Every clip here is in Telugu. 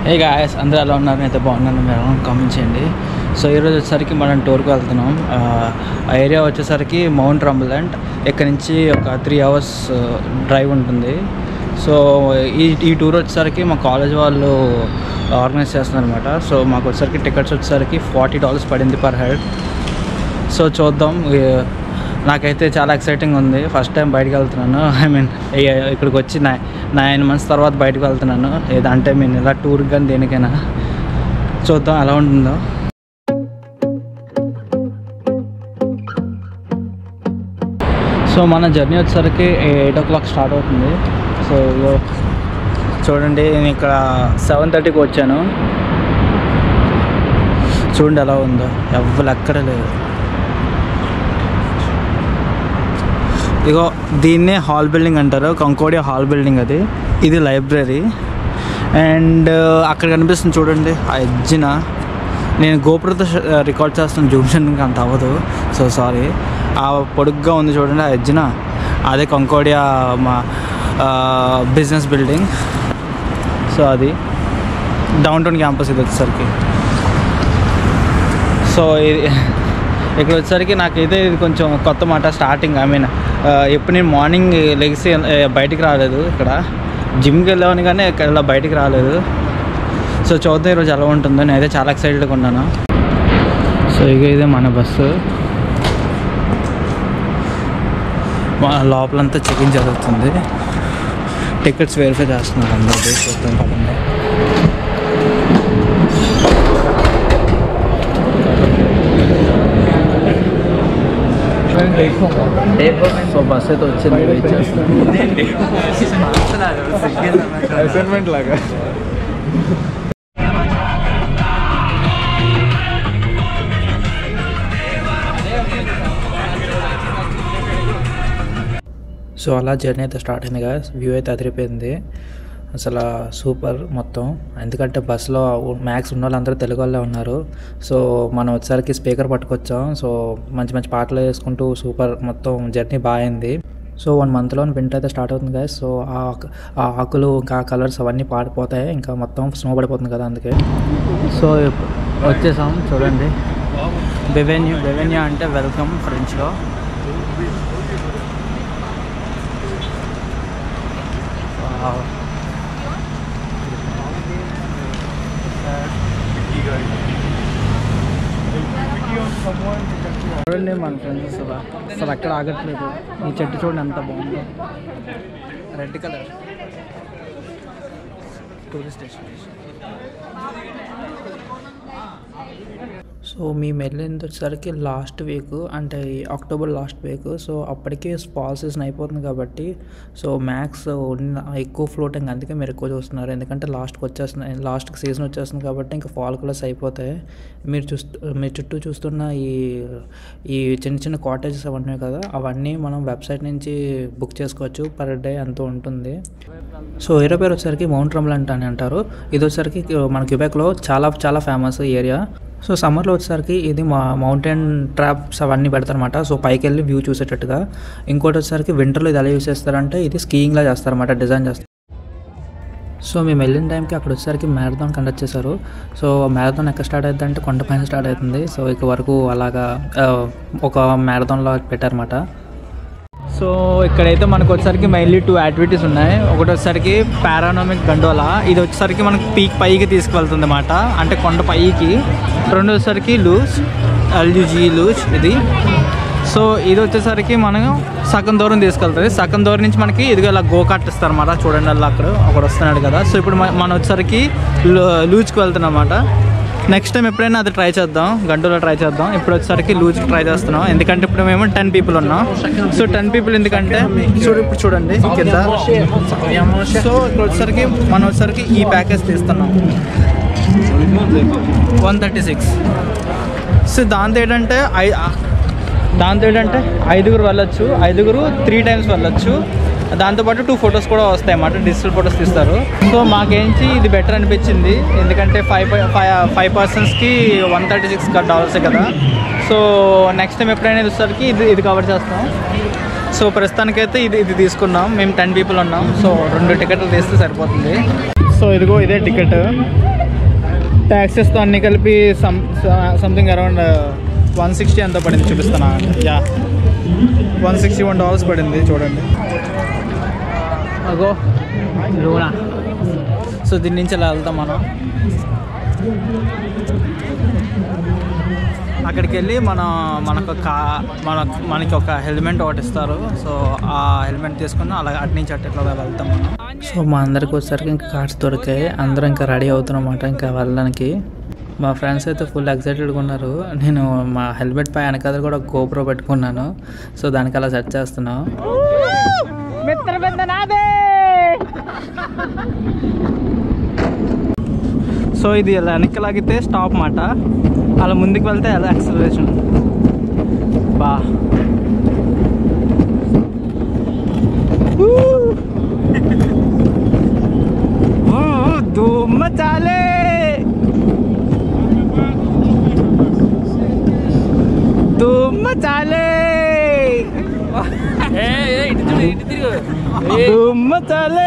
ఏ గాయస్ అందరూ ఎలా ఉన్నారు అయితే బాగున్నాను మీరు కామెంట్ చేయండి సో ఈరోజు వచ్చేసరికి మనం టూర్కి వెళ్తున్నాం ఆ ఆ ఏరియా వచ్చేసరికి మౌంట్ రంబులెంట్ ఇక్కడ నుంచి ఒక త్రీ అవర్స్ డ్రైవ్ ఉంటుంది సో ఈ ఈ టూర్ వచ్చేసరికి మా కాలేజ్ వాళ్ళు ఆర్గనైజ్ చేస్తున్నారు అనమాట సో మాకు వచ్చేసరికి టికెట్స్ వచ్చేసరికి ఫార్టీ డాలర్స్ పడింది పర్ హెడ్ సో చూద్దాం ఈ- నాకైతే చాలా ఎక్సైటింగ్ ఉంది ఫస్ట్ టైం బయటకు వెళ్తున్నాను ఐ మీన్ ఇక్కడికి వచ్చి నై నైన్ మంత్స్ తర్వాత బయటకు వెళ్తున్నాను ఏదంటే నేను ఇలా టూర్కి కానీ దేనికైనా చూద్దాం ఎలా ఉంటుందో సో మన జర్నీ వచ్చేసరికి ఎయిట్ ఓ క్లాక్ స్టార్ట్ అవుతుంది సో ఇగో చూడండి నేను ఇక్కడ సెవెన్ థర్టీకి వచ్చాను చూడండి ఎలా ఉందో ఎవ్వరు ఎక్కడ లేదు ఇగో దీన్నే హాల్ బిల్డింగ్ అంటారు కంకోడియా హాల్ బిల్డింగ్ అది ఇది లైబ్రరీ అండ్ అక్కడ కనిపిస్తుంది చూడండి ఆ ఎడ్జిన నేను గోపురతో రికార్డ్ చేస్తున్న జూమ్షన్ అంత అవ్వదు సో సారీ ఆ పొడుగ్గా ఉంది చూడండి ఆ ఎడ్జిన అదే కంకోడియా మా బిజినెస్ బిల్డింగ్ సో అది డౌన్ టౌన్ క్యాంపస్ ఇది వచ్చేసరికి సో ఇది ఇక్కడ వచ్చేసరికి నాకైతే ఇది కొంచెం కొత్త మాట స్టార్టింగ్ ఐ మీన్ ఎప్పుడు నేను మార్నింగ్ లెగిసి ఆ, బయటికి రాలేదు ఇక్కడ జిమ్కి వెళ్ళామని కానీ ఇక్కడ ఇలా బయటికి రాలేదు సో చూద్దాం ఈరోజు ఎలా ఉంటుందో నేనైతే చాలా ఎక్సైటెడ్గా ఉన్నాను సో ఇక ఇదే మన బస్సు మా లోపలంతా చెకింగ్ జరుగుతుంది టికెట్స్ వెరిఫై చేస్తున్నారు అందరికీ చూద్దాం పదండి సో బస్ అయితే వచ్చింది వెయిట్ చేస్తున్నాను అసైన్మెంట్ లాగా సో అలా జర్నీ అయితే స్టార్ట్ అయింది కదా వ్యూ అయితే అదిరిపోయింది అసలు సూపర్ మొత్తం ఎందుకంటే బస్సులో మ్యాక్స్ ఉన్న వాళ్ళందరూ తెలుగు వాళ్ళే ఉన్నారు సో మనం వచ్చేసరికి స్పీకర్ పట్టుకొచ్చాం సో మంచి మంచి పాటలు వేసుకుంటూ సూపర్ మొత్తం జర్నీ బాగుంది సో వన్ మంత్లో వింటర్ అయితే స్టార్ట్ అవుతుంది కదా సో ఆ ఆ ఆకులు ఇంకా కలర్స్ అవన్నీ పాడిపోతాయి ఇంకా మొత్తం స్నో పడిపోతుంది కదా అందుకే సో ఇప్- వచ్చేసాం చూడండి బెవెన్యూ బెవెన్యూ అంటే వెల్కమ్ ఫ్రెంచ్లో Wow. చూడండి మన ఫ్రెండ్స్ అసలు అసలు అక్కడ ఆగట్లేదు ఈ చెట్టు చూడండి ఎంత బాగుందో red colour tourist destination so మేము వెళ్ళింది వచ్చేసరికి లాస్ట్ వీక్ అంటే ఈ అక్టోబర్ లాస్ట్ వీక్ సో అప్పటికే ఫాల్ సీజన్ అయిపోతుంది కాబట్టి సో మ్యాక్స్ ఉన్న ఎక్కువ ఫ్లోటింగ్ అందుకే మీరు ఎక్కువ చూస్తున్నారు ఎందుకంటే లాస్ట్కి వచ్చేస్తున్నాయి లాస్ట్కి సీజన్ వచ్చేస్తుంది కాబట్టి ఇంకా ఫాల్ కలర్స్ అయిపోతాయి మీరు చూస్తూ మీ చుట్టూ చూస్తున్న ఈ ఈ చిన్న చిన్న కాటేజెస్ అవన్నీ కదా అవన్నీ మనం వెబ్సైట్ నుంచి బుక్ చేసుకోవచ్చు పర్ డే అంత ఉంటుంది సో ఏరియా పేరు వచ్చేసరికి మౌంట్ రమ్లంట్ అని అంటారు ఇది వచ్చేసరికి మన క్యూబెక్లో చాలా చాలా ఫేమస్ ఏరియా సో సమ్మర్లో వచ్చేసరికి ఇది మా మౌంటైన్ ట్రాప్స్ అవన్నీ పెడతారనమాట సో పైకి వెళ్ళి వ్యూ చూసేటట్టుగా ఇంకోటి వచ్చేసరికి వింటర్లో ఇది ఎలా యూస్ చేస్తారంటే ఇది స్కీయింగ్లా చేస్తారన్నమాట డిజైన్ చేస్తారు సో మేము వెళ్ళిన టైంకి అక్కడ వచ్చేసరికి మ్యారథాన్ కండక్ట్ చేశారు సో మ్యారథాన్ ఎక్కడ స్టార్ట్ అవుతుంది అంటే కొండపైన స్టార్ట్ అవుతుంది సో ఇక వరకు అలాగా ఆ, ఒక మ్యారథాన్లో పెట్టారన్నమాట సో ఇక్కడైతే మనకు వచ్చేసరికి మెయిన్లీ టూ యాక్టివిటీస్ ఉన్నాయి ఒకటి వచ్చేసరికి పారానామిక్ గండోలా ఇది వచ్చేసరికి మనకు పీక్ పైకి తీసుకువెళ్తుంది అన్నమాట అంటే కొండ పైకి రెండు వచ్చేసరికి లూజ్ ఎల్యూజీ లూజ్ ఇది సో ఇది వచ్చేసరికి మనం సగం దూరం తీసుకెళ్తుంది సగం దూరం నుంచి మనకి ఇదిగో ఇలా గోకాట్ ఇస్తారన్నమాట చూడండి అలా అక్కడ ఒకడు వస్తున్నాడు కదా సో ఇప్పుడు మ- మనం వచ్చేసరికి లూ- లూజ్కి వెళ్తున్నాం అన్నమాట నెక్స్ట్ టైం ఎప్పుడైనా అది ట్రై చేద్దాం గంటలో ట్రై చేద్దాం ఇప్పుడు వచ్చేసరికి లూజ్ ట్రై చేస్తున్నాం ఎందుకంటే ఇప్పుడు మేము టెన్ పీపుల్ ఉన్నాం సో టెన్ పీపుల్ ఎందుకంటే చూడు ఇప్పుడు చూడండి కింద సో ఇప్పుడు వచ్చేసరికి మనం వచ్చేసరికి ఈ ప్యాకేజ్ తీస్తున్నాం వన్ థర్టీ సిక్స్ సో దాంతో ఏంటంటే ఐ దాంతో ఏంటంటే ఐదుగురు వెళ్ళొచ్చు ఐదుగురు త్రీ టైమ్స్ వెళ్ళొచ్చు దాంతోపాటు టూ ఫొటోస్ కూడా వస్తాయి అన్నమాట డిజిటల్ ఫొటోస్ తీస్తారు సో మాకేంచి ఇది బెటర్ అనిపించింది ఎందుకంటే ఫైవ్ ఫైవ్ ఫైవ్ పర్సన్స్కి వన్ థర్టీ సిక్స్ డాలర్సే కదా సో నెక్స్ట్ టైం ఎప్పుడైనా వచ్చేసరికి ఇది ఇది కవర్ చేస్తాం సో ప్రస్తుతానికైతే ఇది ఇది తీసుకున్నాం మేము టెన్ పీపుల్ ఉన్నాం సో రెండు టికెట్లు తీస్తే సరిపోతుంది సో ఇదిగో ఇదే టికెట్ ట్యాక్సెస్తో అన్ని కలిపి some something around one sixty ఎంత పడింది చూపిస్తానా yeah one sixty one dollars పడింది చూడండి అగో లూనా సో దీని నుంచి ఇలా వెళ్తాం మనం అక్కడికి వెళ్ళి మనం మనకు కా మన మనకి ఒక హెల్మెట్ ఒకటి ఇస్తారు సో ఆ హెల్మెట్ తీసుకుని అలా అటు నుంచి అటు ఇట్లా వెళ్తాం మనం సో మా అందరికి వచ్చేసరికి ఇంకా కార్డ్స్ దొరికాయి అందరం ఇంకా రెడీ అవుతున్నమాట ఇంకా వెళ్ళడానికి మా ఫ్రెండ్స్ అయితే ఫుల్ ఎక్సైటెడ్గా ఉన్నారు నేను మా హెల్మెట్ పై వెనకాల కూడా గోప్రో పెట్టుకున్నాను సో దానికి అలా సెట్ చేస్తున్నాం సో ఇది ఇలా వెనక్కి లాగితే స్టాప్ మాట అలా ముందుకు వెళ్తే అలా యాక్సలరేషన్ బా ధూమ చాలే ధూమ చాలే ధూమ చాలే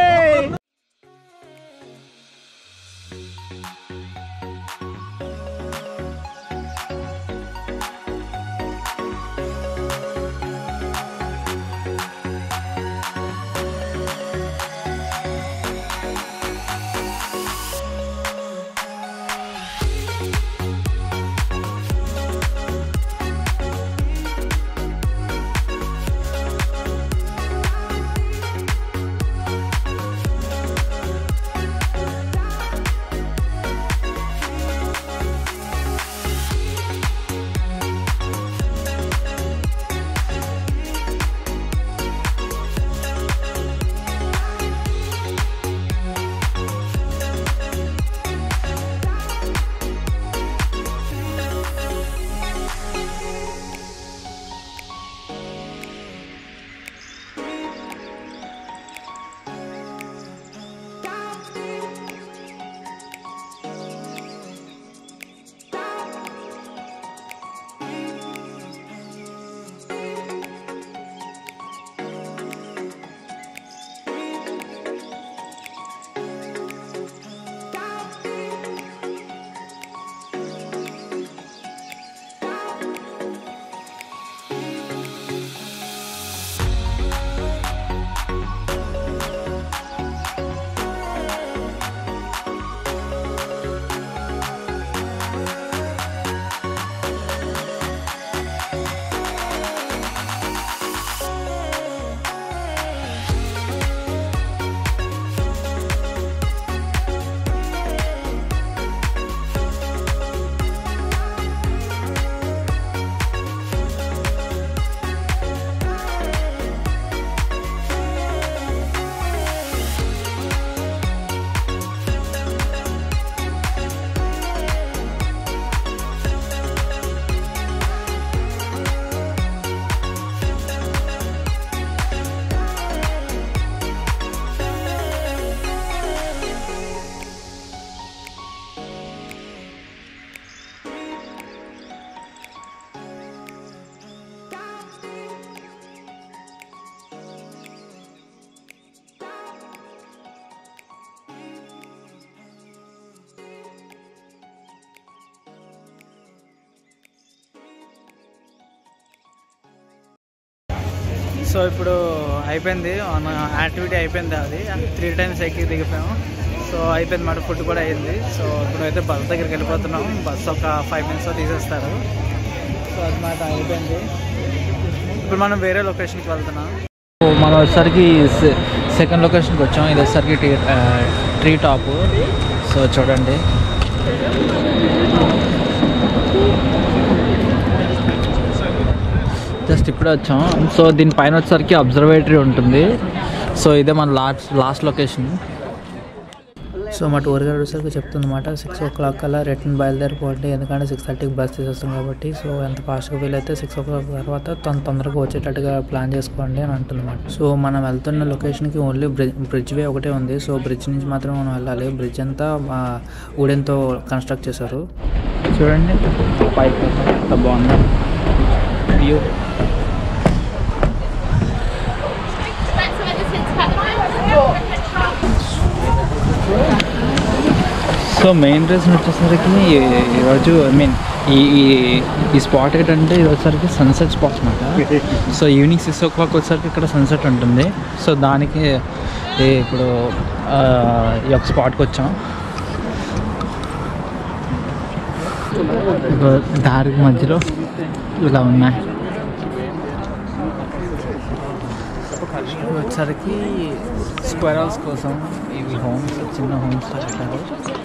సో ఇప్పుడు అయిపోయింది మన యాక్టివిటీ అయిపోయింది అది త్రీ టైమ్స్ ఎక్కి దిగిపోయాము సో అయిపోయింది మాట ఫుడ్ కూడా అయింది సో ఇప్పుడు అయితే బస్ దగ్గరికి వెళ్ళిపోతున్నాం బస్ ఒక ఫైవ్ మినిట్స్లో తీసేస్తారు సో అది మాట అయిపోయింది ఇప్పుడు మనం వేరే లొకేషన్కి వెళ్తున్నాం మనం వచ్చేసరికి సెకండ్ లొకేషన్కి వచ్చాం ఇది వచ్చేసరికి టీ ట్రీ టాప్ సో చూడండి జస్ట్ ఇప్పుడే వచ్చాం సో దీనిపైన వచ్చేసరికి అబ్జర్వేటరీ ఉంటుంది సో ఇదే మన లాస్ట్ లాస్ట్ లొకేషన్ సో మా టూర్ గైడ్ వచ్చేసరికి చెప్తుందన్నమాట సిక్స్ ఓ క్లాక్ కల్లా రిటర్న్ బయలుదేరిపోండి ఎందుకంటే సిక్స్ థర్టీకి బస్ తీసేస్తాం కాబట్టి సో ఎంత ఫాస్ట్గా వీలైతే సిక్స్ ఓ క్లాక్ తర్వాత తొందర తొందరగా వచ్చేటట్టుగా ప్లాన్ చేసుకోండి అని అంటుందన్నమాట సో మనం వెళ్తున్న లొకేషన్కి ఓన్లీ బ్రిడ్జ్ బ్రిడ్జ్ వే ఒకటే ఉంది సో బ్రిడ్జ్ నుంచి మాత్రమే మనం వెళ్ళాలి బ్రిడ్జ్ అంతా వుడెన్తో కన్స్ట్రక్ట్ చేశారు చూడండి పైప్ ఎంత బాగుంది వ్యూ సో మెయిన్ రీజన్ వచ్చేసరికి ఈ- ఈరోజు ఐ మీన్ ఈ ఈ- ఈ స్పాట్ ఏంటంటే ఇది వచ్చేసరికి సన్సెట్ స్పాట్ అనమాట so evening six o'clock వచ్చేసరికి ఇక్కడ సన్సెట్ ఉంటుంది సో దానికి ఈ ఇప్పుడు ఆ, ఈ యొక్క స్పాట్కి వచ్చాం ఇగో దారి మధ్యలో ఇలా ఉన్నాయి ఇవి వచ్చేసరికి స్క్వెరల్స్ కోసం ఇవి హోమ్స్ చిన్న హోమ్స్ కట్టారు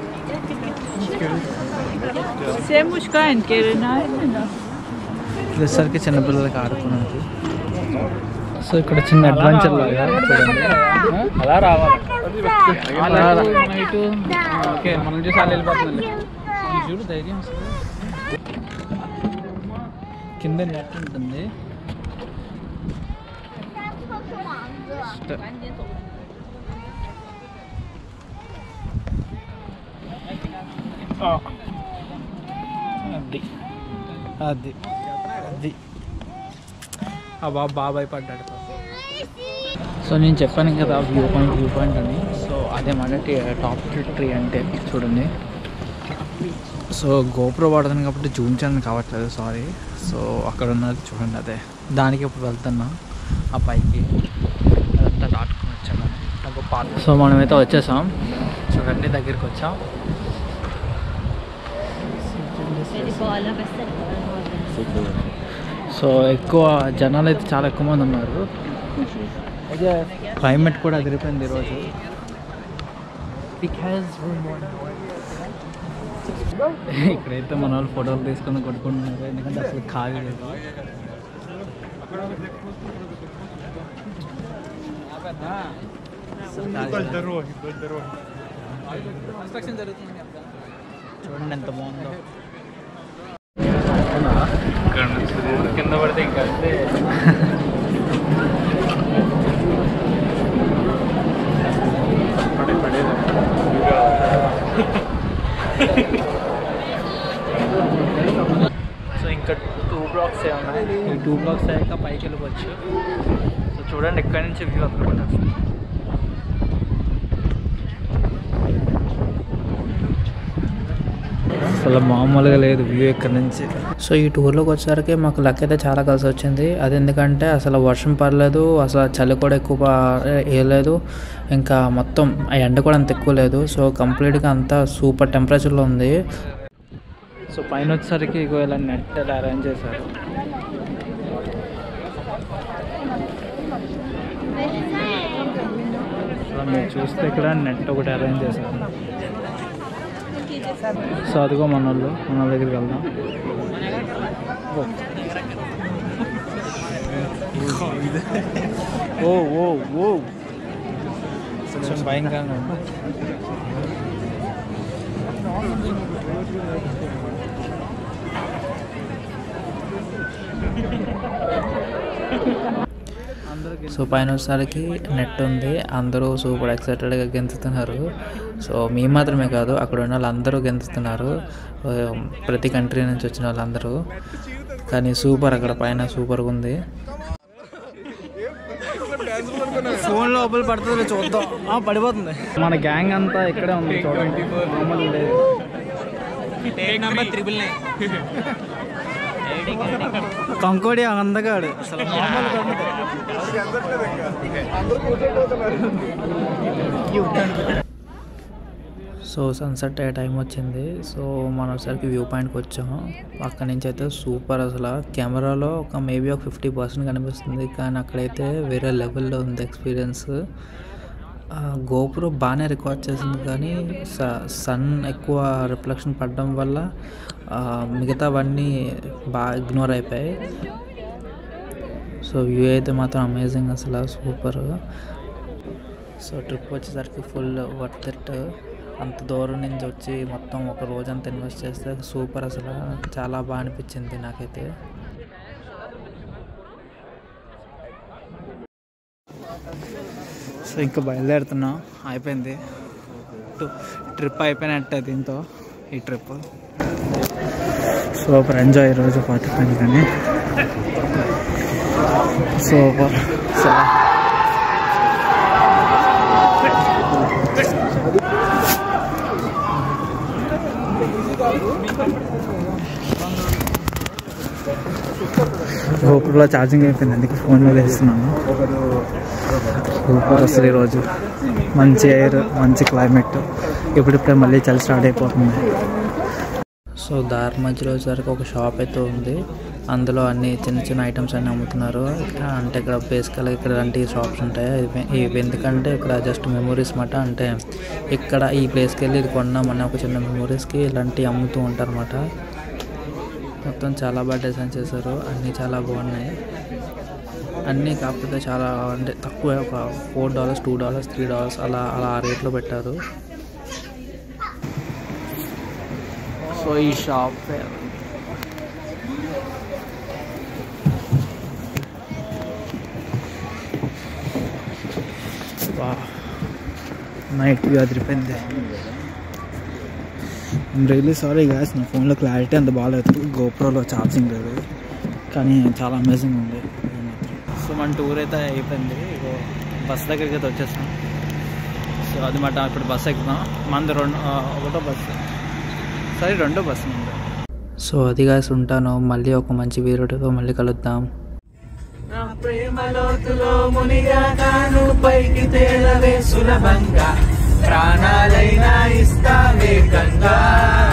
Temos keinen Kirinainen. ఇది వచ్చేసరికి చిన్నపిల్లలకి ఆడుకునేది సో ఇక్కడ చిన్న అడ్వెంచర్ లాగా చూడండి అలా రావాలి అలా రా. నైట్ ఓకే మనం చూసి అలా వెళ్ళిపోతుంది చూడు ధైర్యం అసలు కింద నెట్ ఉంటుంది అది అది అది ఆ బాబు బాబాయ్ పడ్డాడు సో నేను చెప్పాను కదా వ్యూ పాయింట్ వ్యూ పాయింట్ అని సో అదే మాట టాప్ ట్రీ అంటే చూడండి సో గోప్రో వాడుతాను కాబట్టి జూమ్ చేయడానికి కావట్లేదు సారీ సో అక్కడ ఉన్నది చూడండి అదే దానికి ఇప్పుడు వెళ్తున్నా ఆ పైకి అదంతా దాటుకుని వచ్చాను ఒక పార్క్ సో మనమైతే వచ్చేసాం చూడండి దగ్గరికి వచ్చాం సో ఎక్కువ జనాలు అయితే చాలా ఎక్కువ మంది ఉన్నారు క్లైమేట్ కూడా అదిరిపోయింది ఈరోజు ఇక్కడైతే మన వాళ్ళు ఫోటోలు తీసుకొని కొట్టుకుంటున్నారు ఎందుకంటే అసలు ఖాళీ లేదు చూడండి ఎంత బాగుందో కింద పడితే ఇంకా అంతే సో ఇంకా టూ బ్లాక్స్ ఉన్నాయి ఈ టూ బ్లాక్స్ అయ్యాక పైకి వెళ్ళిపోవచ్చు సో చూడండి ఎక్కడి నుంచి వ్యూ అక్కడ అసలు మామూలుగా లేదు వ్యూ ఇక్కడ నుంచి సో ఈ టూర్లోకి వచ్చేసరికి మాకు లక్ అయితే చాలా కలిసి వచ్చింది అది ఎందుకంటే అసలు వర్షం పడలేదు అసలు చలి కూడా ఎక్కువ ప- వేయలేదు ఇంకా మొత్తం ఆ ఎండ కూడా అంత ఎక్కువ లేదు సో కంప్లీట్గా అంతా సూపర్ టెంపరేచర్లో ఉంది సో పైన వచ్చేసరికి ఇగో ఇలా నెట్ ఇలా అరేంజ్ చేశారు అలా మీరు చూస్తే ఇక్కడ నెట్ ఒకటి అరేంజ్ చేశారు సో అదిగో మన వాళ్ళు మన వాళ్ళ దగ్గరికి వెళ్దాం ఓ ఓ ఓ కొంచెం భయంకరంగా ఉంది సో పైన వచ్చేసరికి నెట్ ఉంది అందరూ సూపర్ ఎక్సైటెడ్గా గెంతుతున్నారు సో మీ మాత్రమే కాదు అక్కడ ఉన్న వాళ్ళందరూ గెంతుతున్నారు ఆ, ప్రతి కంట్రీ నుంచి వచ్చిన వాళ్ళందరూ కానీ సూపర్ అక్కడ పైన సూపర్గా ఉంది ఫోన్ లోపల పడుతుంది చూద్దాం ఆ, పడిపోతుంది మన గ్యాంగ్ అంతా ఇక్కడే ఉంది చూడండి మామూలు లేదు కంకోడి అందగాడు అసలు మామూలుగా ఉండదు. సో సన్సెట్ అయ్యే టైం వచ్చింది సో మనం ఒకసారికి వ్యూ పాయింట్కి వచ్చాము అక్కడి నుంచి అయితే సూపర్ అసలు కెమెరాలో ఒక మేబీ ఒక ఫిఫ్టీ పర్సెంట్ కనిపిస్తుంది కానీ అక్కడైతే వేరే లెవెల్లో ఉంది ఎక్స్పీరియన్స్ గోపురం బాగానే రికార్డ్ చేసింది కానీ స- సన్ ఎక్కువ రిఫ్లెక్షన్ పడడం వల్ల ఆ, మిగతావన్నీ బాగా ఇగ్నోర్ అయిపోయాయి సో వ్యూ అయితే మాత్రం అమేజింగ్ అసలు సూపర్ సో ట్రిప్ వచ్చేసరికి ఫుల్ వర్త్ ఇట్ అంత దూరం నుంచి వచ్చి మొత్తం ఒక రోజంతా ఇన్వెస్ట్ చేస్తే సూపర్ అసలు చాలా బాగా అనిపించింది నాకైతే సో ఇంకా బయలుదేరుతున్నాం అయిపోయింది ట్రిప్ అయిపోయినట్టే దీంతో ఈ ట్రిప్ సూపర్ ఎంజాయ్ ఈరోజు పాటిపోయింది కానీ సూపర్ గోపురంలో ఛార్జింగ్ అయిపోయింది అందుకే ఫోన్లో వేస్తున్నాను సూపర్ అసలు ఈరోజు మంచి ఎయిర్ మంచి క్లైమేట్ ఇప్పుడిప్పుడే మళ్ళీ చలి స్టార్ట్ అయిపోతుంది సో దారి మధ్యలో వచ్చేసరికి ఒక షాప్ అయితే ఉంది అందులో అన్ని చిన్న చిన్న ఐటమ్స్ అన్ని అమ్ముతున్నారు అంటే ఇక్కడ బేసికల్ ఇక్కడ ఇలాంటి షాప్స్ ఉంటాయి ఇవి- ఇవి ఎందుకంటే ఇక్కడ జస్ట్ మెమొరీస్ మాట అంటే ఇక్కడ ఈ ప్లేస్కి వెళ్ళి ఇది కొన్నామని ఒక చిన్న మెమొరీస్కి ఇలాంటివి అమ్ముతూ ఉంటారు అన్నమాట మొత్తం చాలా బాగా డిజైన్ చేశారు అన్నీ చాలా బాగున్నాయి అన్నీ కాకపోతే చాలా అంటే తక్కువ ఒక four dollars two dollars three dollars అలా అలా ఆ రేట్లో పెట్టారు సో ఈ షాప్ పేరు నైట్ వ్యూ అదిరిపోయింది రియలీ సారీ గ్యాస్ నా ఫోన్లో క్లారిటీ అంత బాగాలేదు గోప్రోలో ఛార్జింగ్ లేదు కానీ చాలా అమేజింగ్ ఉంది సో మన టూర్ అయితే అయిపోయింది ఇగో బస్ దగ్గరికి అయితే వచ్చేసాం సో అది మాట ఇప్పుడు బస్ ఎక్కుతాం మనది రెండు ఆ, ఒకటో బస్సు సరే రెండో బస్సు ఉంది సో అది కాసి ఉంటాను మళ్ళీ ఒక మంచి వీడియోతో మళ్ళీ కలుద్దాం ప్రేమలోతులో మునిగా తాను పైకి తేలవే సులభంగా ప్రాణాలైనా ఇస్తావే గంగా